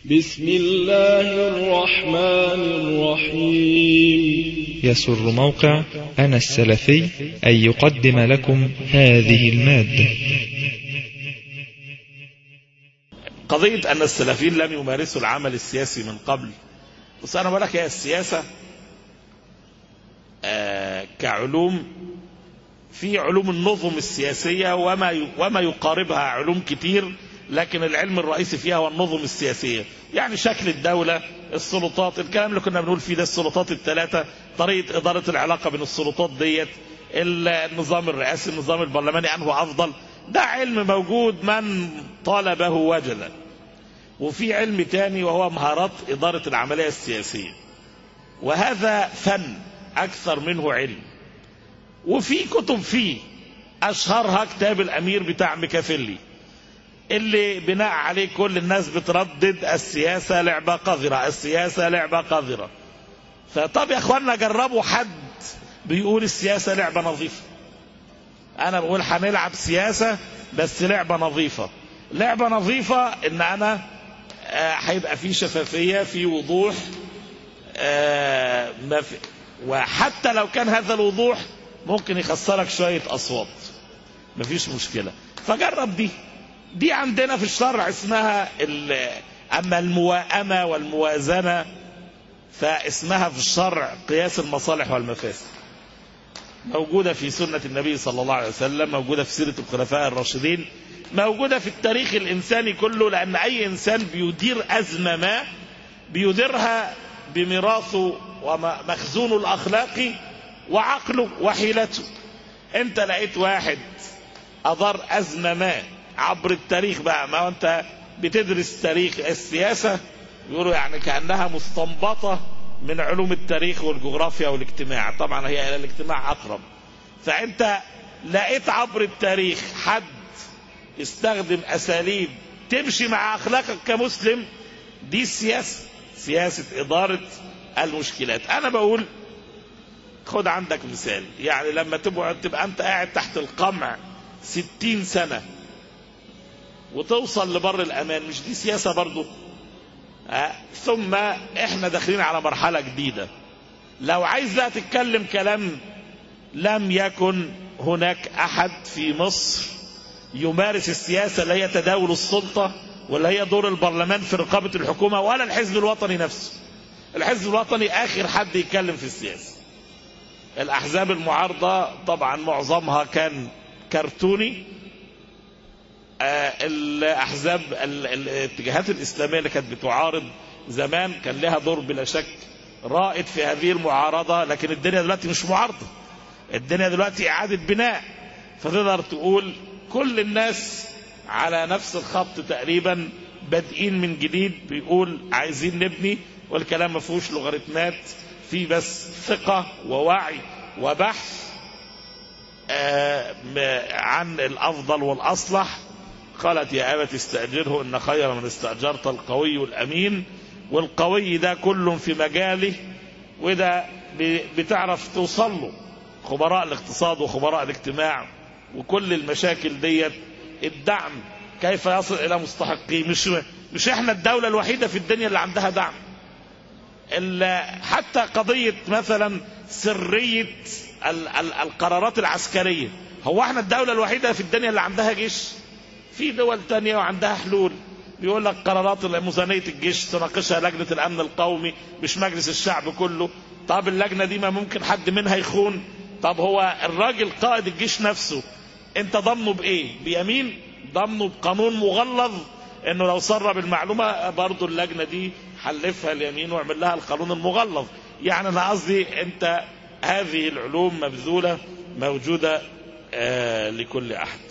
بسم الله الرحمن الرحيم يسر موقع أنا السلفي أن يقدم لكم هذه المادة قضية أن السلفيين لم يمارسوا العمل السياسي من قبل بس أنا بقول لك هي السياسة آه كعلوم في علوم النظم السياسية وما وما يقاربها علوم كتير لكن العلم الرئيسي فيها هو النظم السياسية يعني شكل الدولة السلطات الكلام اللي كنا بنقول فيه ده السلطات الثلاثة طريقة إدارة العلاقة بين السلطات ديت النظام الرئاسي النظام البرلماني أنه أفضل ده علم موجود من طلبه وجدا وفي علم تاني وهو مهارات إدارة العملية السياسية وهذا فن أكثر منه علم وفي كتب فيه أشهرها كتاب الأمير بتاع ميكافيلي اللي بناء عليه كل الناس بتردد السياسة لعبة قذرة السياسة لعبة قذرة فطب يا اخوانا جربوا حد بيقول السياسة لعبة نظيفة انا بقول هنلعب سياسة بس لعبة نظيفة لعبة نظيفة ان انا هيبقى آه في شفافية في وضوح آه ما في وحتى لو كان هذا الوضوح ممكن يخسرك شوية اصوات مفيش مشكلة فجرب دي دي عندنا في الشرع اسمها اما المواءمة والموازنة فاسمها في الشرع قياس المصالح والمفاسد موجودة في سنة النبي صلى الله عليه وسلم موجودة في سيرة الخلفاء الراشدين موجودة في التاريخ الإنساني كله لأن أي إنسان بيدير أزمة ما بيديرها بميراثه ومخزونه الأخلاقي وعقله وحيلته أنت لقيت واحد أدار أزمة ما عبر التاريخ بقى ما أنت بتدرس تاريخ السياسة يقولوا يعني كأنها مستنبطة من علوم التاريخ والجغرافيا والاجتماع طبعا هي إلى الاجتماع أقرب فأنت لقيت عبر التاريخ حد يستخدم أساليب تمشي مع أخلاقك كمسلم دي السياسة سياسة إدارة المشكلات أنا بقول خد عندك مثال يعني لما تبقى, تبقى أنت قاعد تحت القمع ستين سنة وتوصل لبر الأمان مش دي سياسة برضو أه؟ ثم احنا داخلين على مرحلة جديدة لو عايز لا تتكلم كلام لم يكن هناك أحد في مصر يمارس السياسة اللي هي تداول السلطة ولا هي دور البرلمان في رقابة الحكومة ولا الحزب الوطني نفسه الحزب الوطني آخر حد يتكلم في السياسة الأحزاب المعارضة طبعا معظمها كان كرتوني الأحزاب الاتجاهات الإسلامية اللي كانت بتعارض زمان كان لها دور بلا شك رائد في هذه المعارضة لكن الدنيا دلوقتي مش معارضة الدنيا دلوقتي إعادة بناء فتقدر تقول كل الناس على نفس الخط تقريبا بادئين من جديد بيقول عايزين نبني والكلام ما فيهوش لوغاريتمات في بس ثقة ووعي وبحث عن الأفضل والأصلح قالت يا أبت استأجره إن خير من استأجرت القوي الأمين والقوي ده كل في مجاله وده بتعرف توصل له خبراء الاقتصاد وخبراء الاجتماع وكل المشاكل ديت الدعم كيف يصل إلى مستحقيه مش مش احنا الدولة الوحيدة في الدنيا اللي عندها دعم حتى قضية مثلا سرية القرارات العسكرية هو احنا الدولة الوحيدة في الدنيا اللي عندها جيش في دول تانية وعندها حلول بيقول لك قرارات ميزانية الجيش تناقشها لجنة الأمن القومي مش مجلس الشعب كله طب اللجنة دي ما ممكن حد منها يخون طب هو الراجل قائد الجيش نفسه انت ضمنه بايه بيمين ضمنه بقانون مغلظ انه لو سرب المعلومة برضو اللجنة دي حلفها اليمين واعمل لها القانون المغلظ يعني انا قصدي انت هذه العلوم مبذولة موجودة آه لكل احد